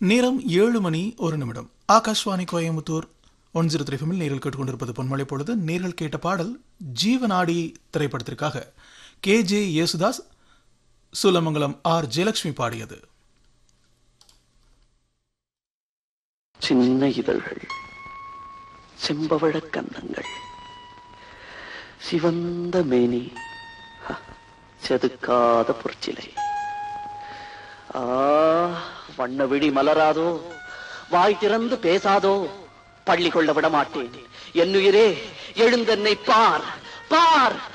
நேரம் ஏழு மணி ஒரு நிமிடம் Akashvani Coimbatore one zero three ஃபமில் நேரில் கேட்டுக்கொண்டிருப்பது பொன்மலை பொழுது நேரில் கேட்ட பாடல் ஜீவநாடி திரைப்படத்திற்காக K J Yesudas Soolamangalam R Jayalakshmi பாடியது சின்ன இதழ்கள் செம்பவழ கன்னங்கள் சிவந்த மேனி ஹ, செதுக்காத பொற்சிலை ஆ வண்ண விழி மலராதோ வாய் திறந்து பேசாதோ பள்ளி கொள்ள விட மாட்டேன் என்னுயிரே எழுந்தென்னை பார் பார்